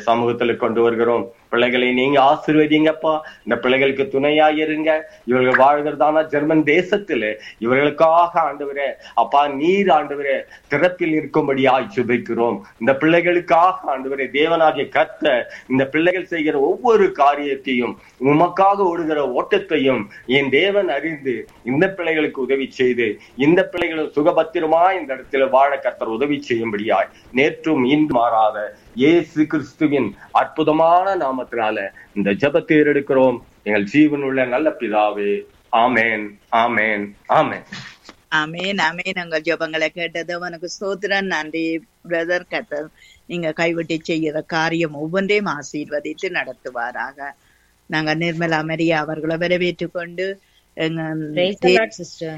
சமூகத்துல கொண்டு வருகிறோம் பிள்ளைகளை நீங்க ஆசீர்வதிங்கப்பா இந்த பிள்ளைகளுக்கு துணையா இருங்க இவர்கள் வாழ்கிறதான ஜெர்மன் தேசத்திலே இவர்களுக்காக ஆண்டவரே அப்பா நீர் ஆண்டவரே திறப்பில் இருக்கும்படியாய் சுபிக்கிறோம் இந்த பிள்ளைகளுக்காக ஆண்டவரே தேவனாகிய கத்த இந்த பிள்ளைகள் செய்கிற ஒவ்வொரு காரியத்தையும் உமக்காக ஓடுகிற ஓட்டத்தையும் என் தேவன் அறிந்து இந்த பிள்ளைகளுக்கு உதவி செய்து இந்த பிள்ளைகளும் சுகபத்திரமா இந்த இடத்துல வாழ கத்தர் உதவி செய்யும்படியாய் நேற்றும் இன்று மாறாத இயேசு கிறிஸ்துவின் அற்புதமான நாமத்தினால இந்த ஜெபத்தை எடுக்கிறோம் எங்கள் ஜீவனுள்ள நல்ல பிதாவே ஆமேன் ஆமேன் ஆமேன் ஆமேன் ஆமேன் உங்கள் ஜெபங்களை கேட்டது உனக்கு ஸ்தோத்திரம் நன்றி பிரதர் கத்தர் நீங்க கைவிட்டு செய்கிற காரியம் ஒவ்வொன்றையும் ஆசீர்வதித்து நடத்துவாராக நாங்க நிர்மலா மரியா அவர்களை வரவேற்றுக் கொண்டு Praise the Lord, sister.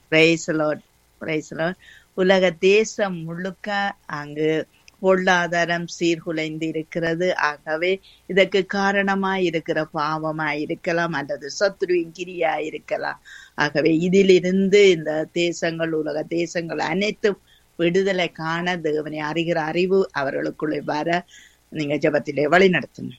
உலக தேசம் முழுக்க அங்கு பொருளாதாரம் சீர்குலைந்து இருக்கிறது ஆகவே இதற்கு காரணமாய் இருக்கிற பாவமாய் இருக்கலாம் அல்லது சத்ருவின் கிரியா இருக்கலாம் ஆகவே இதிலிருந்து இந்த தேசங்கள் உலக தேசங்கள் அனைத்தும் விடுதலை காண தேவனை அறிகிற அறிவு அவர்களுக்குள்ளே வர நீங்க ஜபத்திலே வழி நடத்தணும்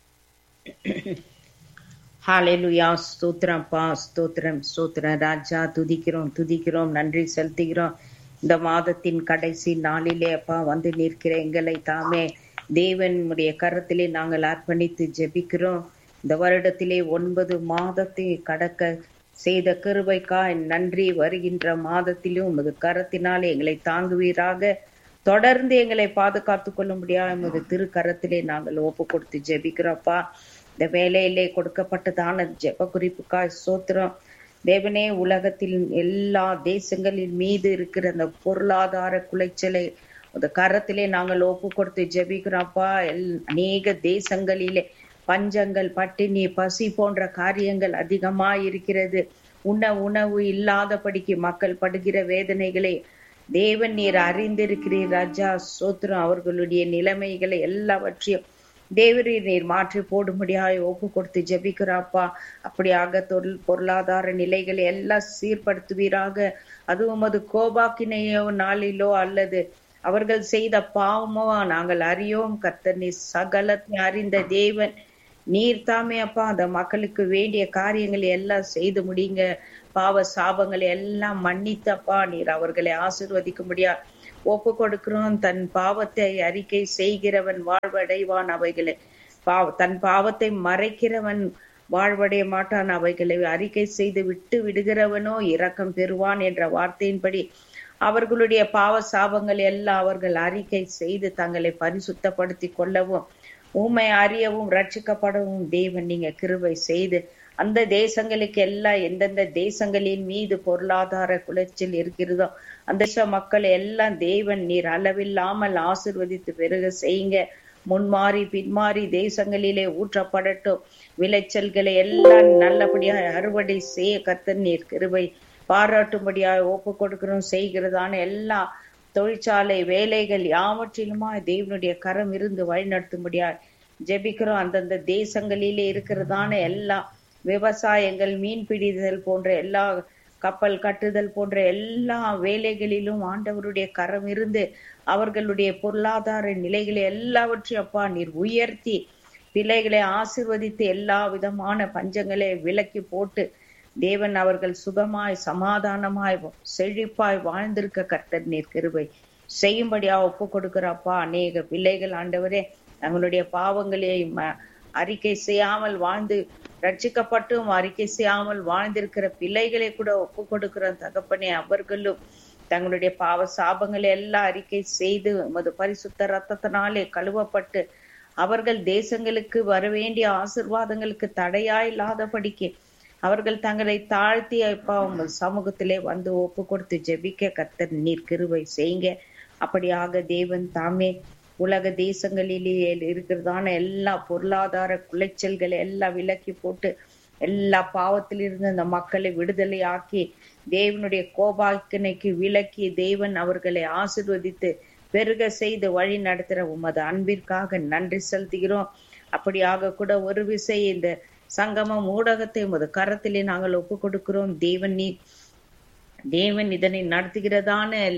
ஹalleluya ஸ்தோத்திரம் பா ஸ்தோத்திரம் ஸ்தோத்திரம் ராஜா துதிக்கிறோம் துதிக்கிறோம் நன்றி செலுத்துகிறோம் இந்த மாதத்தின் கடைசி நாளிலே அப்பா வந்து நிற்கிற எங்களை தாமே தேவன் உடைய கரத்திலே நாங்கள் அர்ப்பணித்து ஜெபிக்கிறோம் இந்த வருடத்திலே ஒன்பது மாதத்தை கடக்க செய்த கிருபைக்காய் நன்றி வருகின்ற மாதத்திலும் உமது கரத்தினாலே எங்களை தாங்குவீராக தொடர்ந்து எங்களை பாதுகாத்து கொள்ளும்படியா எமது திருக்கரத்திலே நாங்கள் ஒப்பு கொடுத்து ஜெபிக்கிறோம்ப்பா இந்த வேலையிலே கொடுக்கப்பட்டதான ஜெப குறிப்புக்காய் சோத்திரம் தேவனே உலகத்தில் எல்லா தேசங்களின் மீது இருக்கிற அந்த பொருளாதார குலைச்சலை அந்த கரத்திலே நாங்கள் ஒப்பு கொடுத்து ஜெபிக்கிறோம்ப்பா எல் அநேக தேசங்களிலே பஞ்சங்கள் பட்டினி பசி போன்ற காரியங்கள் அதிகமாய் இருக்கிறது உண்ண உணவு இல்லாதபடிக்கு மக்கள் படுகிற வேதனைகளை தேவன் நீர் அறிந்திருக்கிறீர் ராஜா சோத்திரம் அவர்களுடைய நிலைமைகளை எல்லாவற்றையும் தேவரீ நீர் மாற்றி போடும்படியாய் ஒப்பு கொடுத்து ஜெபிக்கிறாப்பா அப்படியாக தொழில் பொருளாதார நிலைகளை எல்லாம் சீர்படுத்துவீராக அதுவும் அது கோபாக்கினையோ நாளிலோ அல்லது அவர்கள் செய்த பாவமோ நாங்கள் அறியோம் கர்த்தர் நீ சகலத்தை அறிந்த தேவன் நீர் தாமே அப்பா அந்த மக்களுக்கு வேண்டிய காரியங்களை எல்லாம் செய்து முடிங்க பாவ சாபங்களை எல்லாம் மன்னித்தப்பா நீர் அவர்களை ஆசிர்வதிக்கும்படியா ஒப்பு கொடுக்கிறோம் தன் பாவத்தை அறிக்கை செய்கிறவன் வாழ்வடைவான் அவைகளை பாவ தன் பாவத்தை மறைக்கிறவன் வாழ்வடைய மாட்டான் அவைகளை அறிக்கை செய்து விட்டு விடுகிறவனோ இரக்கம் பெறுவான் என்ற வார்த்தையின்படி அவர்களுடைய பாவ சாபங்கள் எல்லாம் அவர்கள் அறிக்கை செய்து தங்களை பரிசுத்தப்படுத்தி கொள்ளவும் ஊமை அறியவும் ரட்சிக்கப்படவும் தேவன் நீங்க கிருபை செய்து அந்த தேசங்களுக்கு எல்லாம் எந்தெந்த தேசங்களின் மீது பொருளாதார குலைச்சல் இருக்கிறதோ அந்த தேச மக்கள் எல்லாம் தேவன் நீர் அளவில்லாமல் ஆசிர்வதித்து பெருக செய்யுங்க முன்மாறி பின்மாறி தேசங்களிலே ஊற்றப்படட்டும் விளைச்சல்களை எல்லாம் நல்லபடியாக அறுவடை செய்ய கத்த நீர் கிருபை பாராட்டும்படியாக ஒப்பு கொடுக்கிறோம் செய்கிறதான எல்லா தொழிற்சாலை வேலைகள் யாவற்றிலுமா தேவனுடைய கரம் இருந்து வழிநடத்தும்படியா ஜெபிக்கிறோம் அந்தந்த தேசங்களிலே இருக்கிறதான எல்லா விவசாயங்கள் மீன் பிடிதல் போன்ற எல்லா கப்பல் கட்டுதல் போன்ற எல்லா வேலைகளிலும் ஆண்டவருடைய கரம் இருந்து அவர்களுடைய பொருளாதார நிலைகளை எல்லாவற்றையும் அப்பா நீர் உயர்த்தி பிள்ளைகளை ஆசிர்வதித்து எல்லா விதமான பஞ்சங்களை விலக்கி போட்டு தேவன் அவர்கள் சுகமாய் சமாதானமாய் செழிப்பாய் வாழ்ந்திருக்க கர்த்தர் நீர் கிருபை செய்யும்படியா ஒப்பு கொடுக்கிறப்பா அநேக பிள்ளைகள் ஆண்டவரே தங்களுடைய பாவங்களை அறிக்கை செய்யாமல் வாழ்ந்து ரட்சிக்கப்பட்டும் அறிக்கை செய்யாமல் வாழ்ந்திருக்கிற பிள்ளைகளை கூட ஒப்பு கொடுக்கிற தகப்பனே அவர்களும் தங்களுடைய பாவ சாபங்களை எல்லாம் அறிக்கை செய்து மது பரிசுத்த ரத்தத்தினாலே கழுவப்பட்டு அவர்கள் தேசங்களுக்கு வரவேண்டிய ஆசிர்வாதங்களுக்கு தடையா இல்லாதபடிக்கு அவர்கள் தங்களை தாழ்த்தி அப்பா உங்கள் சமூகத்திலே வந்து ஒப்பு கொடுத்து ஜெபிக்க கர்த்தர் நீர் கிருவை செய்யுங்க அப்படியாக தேவன் தாமே உலக தேசங்களிலே இருக்கிறதான எல்லா பொருளாதார குலைச்சல்களை எல்லாம் விலக்கி போட்டு எல்லா பாவத்திலிருந்து அந்த மக்களை விடுதலை ஆக்கி தேவனுடைய கோபாக்கினைக்கு விலக்கி தேவன் அவர்களை ஆசிர்வதித்து பெருக செய்து வழி நடத்துற உமது அன்பிற்காக நன்றி செலுத்துகிறோம் அப்படியாக கூட ஒரு விசை இந்த சங்கமம் ஊடகத்தை உமது கரத்திலே நாங்கள் ஒப்பு கொடுக்கிறோம் தேவன் நீ தேவன் இதனை நடத்துகிறதான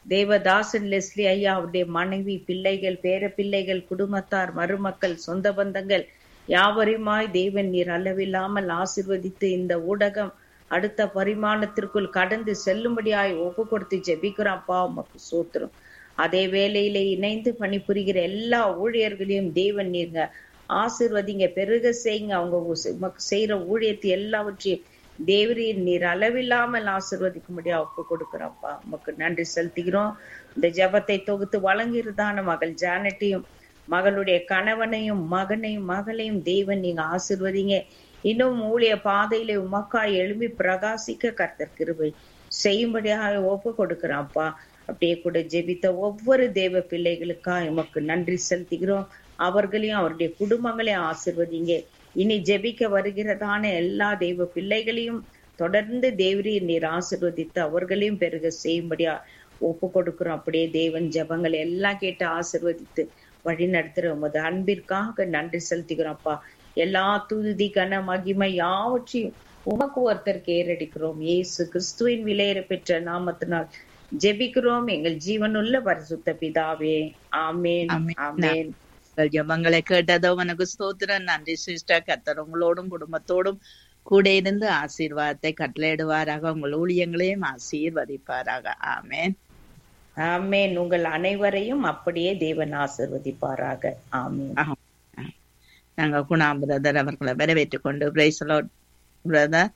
தேவதாசன் லெஸ்லி ஐயா அவருடைய மனைவி பிள்ளைகள் பேர பிள்ளைகள் குடும்பத்தார் மருமக்கள் சொந்த பந்தங்கள் யாவரையுமாய் தேவன் நீர் அளவில்லாமல் ஆசிர்வதித்து இந்த ஊடகம் அடுத்த பரிமாணத்திற்குள் கடந்து செல்லும்படியாய் ஒப்பு கொடுத்து ஜெபிக்கிறோம் அப்பா உமக்கு சோத்திரம் அதே வேளையிலே இணைந்து பணிபுரிகிற எல்லா ஊழியர்களையும் தேவன் நீங்க ஆசிர்வதிங்க பெருக செய்யுங்க அவங்க உமக்கு செய்யற ஊழியத்தை எல்லாவற்றையும் தேவரீர் நீர் அளவில்லாமல் ஆசிர்வதிக்கும்படியா ஒப்பு கொடுக்கிறோம்ப்பா உமக்கு நன்றி செலுத்துகிறோம் இந்த ஜெபத்தை தொகுத்து வழங்கியிருந்தான மகள் ஜானட்டையும் மகளுடைய கணவனையும் மகனையும் மகளையும் தேவன் நீங்க ஆசிர்வதிங்க இன்னும் ஊழிய பாதையில உமக்காய் எழும்பி பிரகாசிக்க கர்த்தர் கிருபை செய்யும்படியாக ஒப்பு கொடுக்கிறான்ப்பா அப்படியே கூட ஜெபித்த ஒவ்வொரு தேவ பிள்ளைகளுக்காக உமக்கு நன்றி செலுத்துகிறோம் அவர்களையும் அவருடைய குடும்பங்களையும் ஆசிர்வதிங்க இனி ஜெபிக்க வருகிறதான எல்லா தெய்வ பிள்ளைகளையும் தொடர்ந்து தேவரீர் நீர் ஆசிர்வதித்து அவர்களையும் பெருக செய்யும்படியா ஒப்பு கொடுக்கிறோம் அப்படியே தேவன் ஜெபங்களை எல்லாம் கேட்டு ஆசிர்வதித்து வழி நடத்துற உமது அன்பிற்காக நன்றி செலுத்துகிறோம் அப்பா எல்லா துதி கன மகிமை யாவற்றையும் உமக்கு ஒருத்தருக்கு ஏறடிக்கிறோம் இயேசு கிறிஸ்துவின் விலையேற பெற்ற நாமத்தினால் ஜெபிக்கிறோம் எங்கள் ஜீவனுள்ள பரிசுத்த பிதாவே ஆமேன் ஆமென். ஆமேன் உங்கள் ஜெபங்களை கேட்டதோ உனக்கு ஸ்தோத்திரம் நன்றி சிஸ்டர் கத்தர் உங்களோடும் குடும்பத்தோடும் கூட இருந்து ஆசீர்வாதத்தை கட்டளையிடுவாராக உங்கள் ஊழியங்களையும் ஆசீர்வதிப்பாராக ஆமென் ஆமேன் உங்கள் அனைவரையும் அப்படியே தேவன் ஆசிர்வதிப்பாராக ஆமேன் நாங்க குணா பிரதர் அவர்களை வரவேற்றுக் கொண்டு பிரைசலோ பிரதர்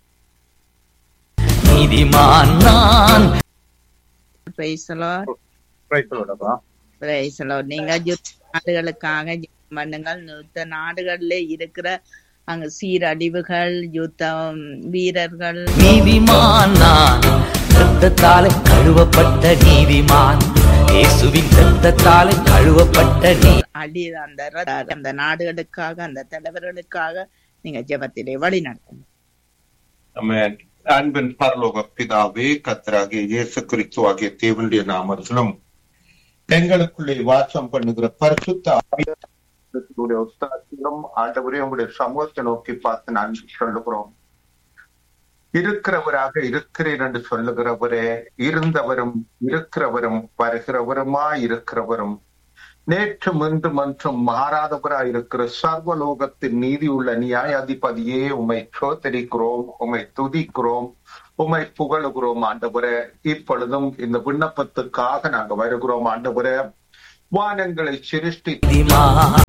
நீதிமான் நான் பிரைசலோ Praise the Lord, அப்பா. பிரைசலோ நீங்க யுத்த நாடுகளுக்காக ஜெபம் பண்ணுங்கள் யுத்த நாடுகள்ல இருக்கிற அங்க சீரழிவுகள் யுத்தம் வீரர்கள் நீதிமான் நான் ரத்தத்தாலே கழுவப்பட்ட நீதிமான் இயேசுவின் ரத்தத்தாலே கழுவப்பட்ட நீ அடி அந்த ர- அந்த நாடுகளுக்காக அந்த தலைவர்களுக்காக நீங்க ஜெபத்திலே வழி நடத்துங்க Amen. அன்பின் பரலோக பிதாவே கத்தராகிய இயேசு கிறிஸ்து ஆகிய தேவனுடைய நாமத்திலும் எங்களுக்குள்ளே வாசம் பண்ணுகிற பரிசுத்த ஆவியானவருடைய உஸ்தாத்திலும் ஆண்டவரே உங்களுடைய சமூகத்தை நோக்கி பார்த்து நன்றி சொல்லுகிறோம் இருக்கிறவராக இருக்கிறேன் என்று சொல்லுகிறவரே இருந்தவரும் இருக்கிறவரும் வருகிறவருமா இருக்கிறவரும் நேற்று இன்று மற்றும் மாறாதவராய் இருக்கிற சர்வலோகத்தின் நீதி உள்ள நியாயாதிபதியே உம்மை சோதரிக்கிறோம் உம்மை துதிக்கிறோம் உம்மை புகழுகிறோம் ஆண்டவரே இப்பொழுதும் இந்த விண்ணப்பத்துக்காக நாங்க வருகிறோம் ஆண்டவரே வானங்களை சிருஷ்டி நீதிமான்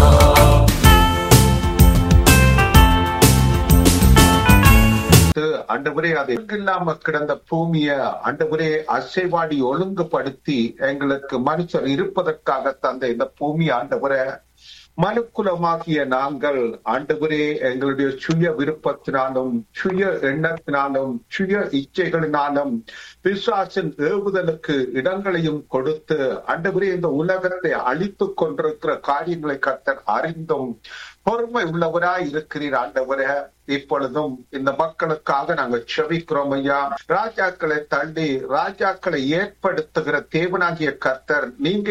ஆண்டவரே அது இல்லாம கிடந்த பூமிய ஆண்டவரே அசைவாடி ஒழுங்குபடுத்தி எங்களுக்கு மனுஷர் இருப்பதற்காக தந்த இந்த பூமி ஆண்டவரே மனுக்குலமாகிய நாங்கள் ஆண்டவரே எங்களுடைய சுய விருப்பத்தினாலும் சுய எண்ணத்தினாலும் சுய இச்சைகளினாலும் பிசாசின் ஏவுதலுக்கு இடங்களையும் கொடுத்து ஆண்டவரே இந்த உலகத்தை அழித்துக் கொண்டிருக்கிற காரியங்களை கர்த்தர் அறிந்தும் பொறுமை உள்ளவராய் இருக்கிறீர் ஆண்டவரே இப்பொழுதும் இந்த மக்களுக்காக நாங்கள் செவிக்கிறோம் ஐயா ராஜாக்களை தள்ளி ராஜாக்களை ஏற்படுத்துகிற தேவனாகிய கர்த்தர் நீங்க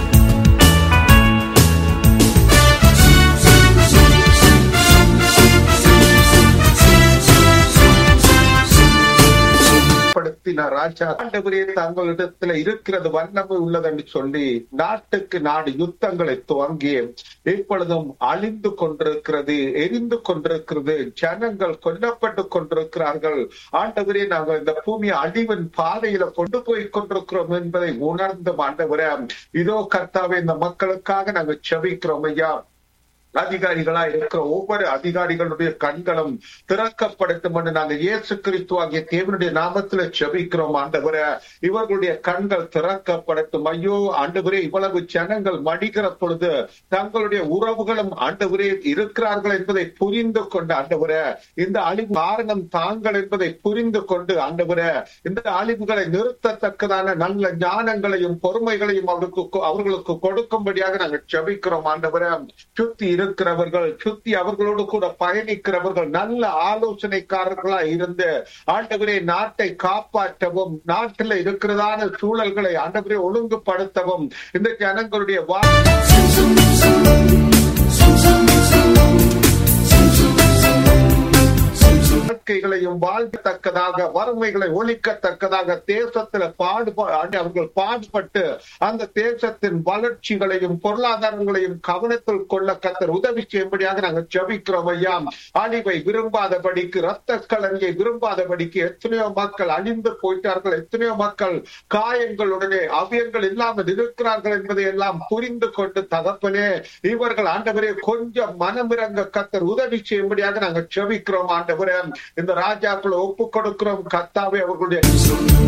ஏற்படுத்தின ராஜா ஆண்டவரே தங்களிடத்துல இருக்கிறது வல்லமை உள்ளது என்று சொல்லி நாட்டுக்கு நாடு யுத்தங்களை துவங்கி இப்பொழுதும் அழிந்து கொண்டிருக்கிறது எரிந்து கொண்டிருக்கிறது ஜனங்கள் கொல்லப்பட்டு கொண்டிருக்கிறார்கள் ஆண்டவரே நாங்கள் இந்த பூமி அழிவின் பாதையில கொண்டு போய் கொண்டிருக்கிறோம் என்பதை உணர்ந்து ஆண்டவரே இதோ கர்த்தாவே இந்த மக்களுக்காக நாங்கள் செபிக்கிறோம் ஐயா அதிகாரிகளா இருக்கிற ஒவ்வொரு அதிகாரிகளுடைய கண்களும் திறக்கப்படட்டும் என்று நாங்கள் இயேசு கிறிஸ்து ஆகிய தேவனுடைய நாமத்துல செபிக்கிறோம் ஆண்டவரே இவர்களுடைய கண்கள் திறக்கப்படட்டும் ஐயோ ஆண்டவரே இவ்வளவு ஜனங்கள் மடிகிற பொழுது தங்களுடைய உறவுகளும் ஆண்டவரே இருக்கிறார்கள் என்பதை புரிந்து கொண்டு ஆண்டவரே இந்த அழிவு காரணம் தாங்கள் என்பதை புரிந்து கொண்டு ஆண்டவரே இந்த அழிவுகளை நிறுத்தத்தக்கதான நல்ல ஞானங்களையும் பொறுமைகளையும் அவர்களுக்கு அவர்களுக்கு கொடுக்கும்படியாக நாங்கள் செபிக்கிறோம் ஆண்டவரே சுத்தி இருக்கிறவர்கள் சுத்தி அவர்களோடு கூட பயணிக்கிறவர்கள் நல்ல ஆலோசனைக்காரர்களா இருந்து ஆண்டவரே நாட்டை காப்பாற்றவும் நாட்டில் இருக்கிறதான சூழல்களை ஆண்டவரே ஒழுங்குபடுத்தவும் இந்த ஜனங்களுடைய வா வாழ்க்கைகளையும் வாழ் வாழ்த்தக்கதாக வறுமைகளை ஒழிக்கத்தக்கதாக தேசத்துல பாடுபா அவர்கள் பாடுபட்டு அந்த தேசத்தின் வளர்ச்சிகளையும் பொருளாதாரங்களையும் கவனத்தில் கொள்ள கத்தர் உதவி செய்யும்படியாக நாங்கள் ஜபிக்கிறோம் ஐயா அழிவை விரும்பாதபடிக்கு ரத்த கலங்கை விரும்பாதபடிக்கு எத்தனையோ மக்கள் அழிந்து போயிட்டார்கள் எத்தனையோ மக்கள் காயங்களுடனே அவியங்கள் இல்லாமல் இருக்கிறார்கள் என்பதை எல்லாம் புரிந்து கொண்டு தகப்பனே இவர்கள் ஆண்டவரே கொஞ்சம் மனமிறங்க கத்தர் உதவி செய்யும்படியாக நாங்கள் ஜெபிக்கிறோம் ஆண்டவரே இந்த ராஜாக்களை ஒப்புக் கொடுக்கிறோம் கத்தாவே அவர்களுடைய